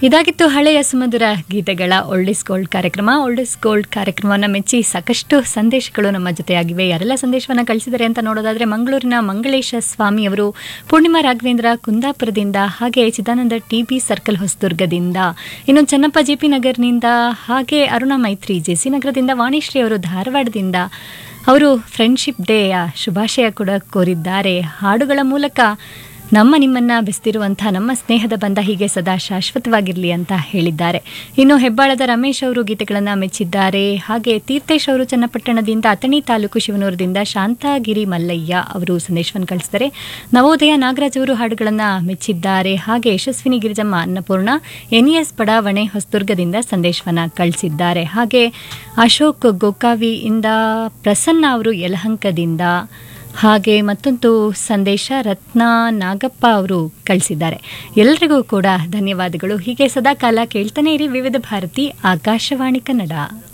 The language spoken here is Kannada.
ಇದಾಗಿತ್ತು ಹಳೆಯ ಸುಮಧುರ ಗೀತೆಗಳ ಓಲ್ಡಿಸ್ ಗೋಲ್ಡ್ ಕಾರ್ಯಕ್ರಮ ಓಲ್ಡಿಸ್ ಗೋಲ್ಡ್ ಕಾರ್ಯಕ್ರಮವನ್ನು ಮೆಚ್ಚಿ ಸಾಕಷ್ಟು ಸಂದೇಶಗಳು ನಮ್ಮ ಜೊತೆಯಾಗಿವೆ ಯಾರೆಲ್ಲ ಸಂದೇಶವನ್ನು ಕಳಿಸಿದ್ದಾರೆ ಅಂತ ನೋಡೋದಾದ್ರೆ ಮಂಗಳೂರಿನ ಮಂಗಳೇಶ ಸ್ವಾಮಿ ಅವರು ಪೂರ್ಣಿಮಾ ರಾಘವೇಂದ್ರ ಕುಂದಾಪುರದಿಂದ ಹಾಗೆ ಚಿದಾನಂದ ಟಿ ಬಿ ಸರ್ಕಲ್ ಹೊಸದುರ್ಗದಿಂದ ಇನ್ನು ಚನ್ನಪ್ಪ ಜೆ ಪಿ ನಗರ್ನಿಂದ ಹಾಗೆ ಅರುಣಾ ಮೈತ್ರಿ ಜೆ ಸಿ ನಗರದಿಂದ ವಾಣಿಶ್ರೀ ಅವರು ಧಾರವಾಡದಿಂದ ಅವರು ಫ್ರೆಂಡ್ಶಿಪ್ ಡೇಯ ಶುಭಾಶಯ ಕೂಡ ಕೋರಿದ್ದಾರೆ ಹಾಡುಗಳ ಮೂಲಕ ನಮ್ಮ ನಿಮ್ಮನ್ನ ಬೆಸ್ತಿರುವಂತಹ ನಮ್ಮ ಸ್ನೇಹದ ಬಂಧ ಹೀಗೆ ಸದಾ ಶಾಶ್ವತವಾಗಿರಲಿ ಅಂತ ಹೇಳಿದ್ದಾರೆ ಇನ್ನು ಹೆಬ್ಬಾಳದ ರಮೇಶ್ ಅವರು ಗೀತೆಗಳನ್ನ ಮೆಚ್ಚಿದ್ದಾರೆ ಹಾಗೆ ತೀರ್ಥೇಶ್ ಅವರು ಚನ್ನಪಟ್ಟಣದಿಂದ ಅಥಣಿ ತಾಲೂಕು ಶಿವನೂರದಿಂದ ಶಾಂತಾಗಿರಿ ಮಲ್ಲಯ್ಯ ಅವರು ಸಂದೇಶವನ್ನು ಕಳಿಸಿದ್ದಾರೆ ನವೋದಯ ನಾಗರಾಜ್ ಅವರು ಹಾಡುಗಳನ್ನ ಮೆಚ್ಚಿದ್ದಾರೆ ಹಾಗೆ ಯಶಸ್ವಿನಿ ಗಿರಿಜಮ್ಮ ಅನ್ನಪೂರ್ಣ ಎನ್ಇಎಸ್ ಬಡಾವಣೆ ಹೊಸದುರ್ಗದಿಂದ ಸಂದೇಶವನ್ನ ಕಳಿಸಿದ್ದಾರೆ ಹಾಗೆ ಅಶೋಕ್ ಗೋಕಾವಿಯಿಂದ ಪ್ರಸನ್ನ ಅವರು ಯಲಹಂಕದಿಂದ ಹಾಗೆ ಮತ್ತೊಂದು ಸಂದೇಶ ರತ್ನ ನಾಗಪ್ಪ ಅವರು ಕಳಿಸಿದ್ದಾರೆ ಎಲ್ರಿಗೂ ಕೂಡ ಧನ್ಯವಾದಗಳು ಹೀಗೆ ಸದಾ ಕಾಲ ಕೇಳ್ತಾನೆ ಇರಿ ವಿವಿಧ ಭಾರತಿ ಆಕಾಶವಾಣಿ ಕನ್ನಡ